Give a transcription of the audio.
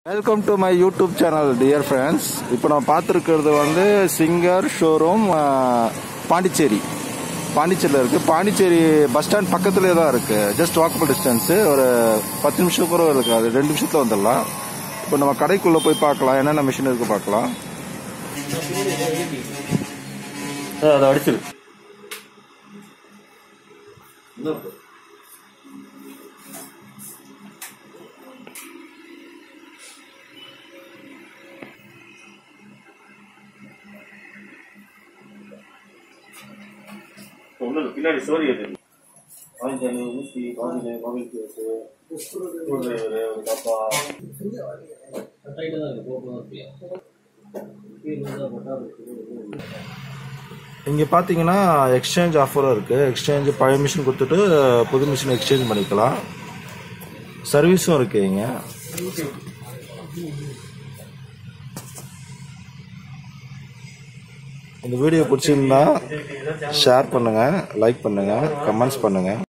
welcome to my YouTube channel dear friends இப்போ நம்ம பார்த்துருக்கிறது வந்து சிங்கர் ஷோரூம் பாண்டிச்சேரி பாண்டிச்சேரியில் இருக்குது பாண்டிச்சேரி பஸ் ஸ்டாண்ட் பக்கத்துலேயே தான் இருக்குது ஜஸ்ட் வாக்கபிள் டிஸ்டன்ஸு ஒரு பத்து நிமிஷம் கூட இருக்காது ரெண்டு நிமிஷத்தில் வந்துடலாம் இப்போ நம்ம கடைக்குள்ளே போய் பார்க்கலாம் என்னென்ன மிஷின் இருக்குது பார்க்கலாம் அதை அடிச்சிரு ஒண்ணு இல்ல, பின்னாடி ஸ்டோரி எது வாங்கிட்டாங்க ஊசி வாங்கினு மொபைல் கேஸு ஸ்க்ரூ டிரைவரு ஒரு டப்பா இங்கே பார்த்தீங்கன்னா எக்ஸ்சேஞ்ச் ஆஃபரும் இருக்குது எக்ஸ்சேஞ்ச் பழைய மிஷின் கொடுத்துட்டு புது மிஷின் எக்ஸ்சேஞ்ச் பண்ணிக்கலாம் சர்வீஸும் இருக்குது இங்கே இந்த வீடியோ பிடிச்சிருந்தா ஷேர் பண்ணுங்கள் லைக் பண்ணுங்கள் கமெண்ட்ஸ் பண்ணுங்கள்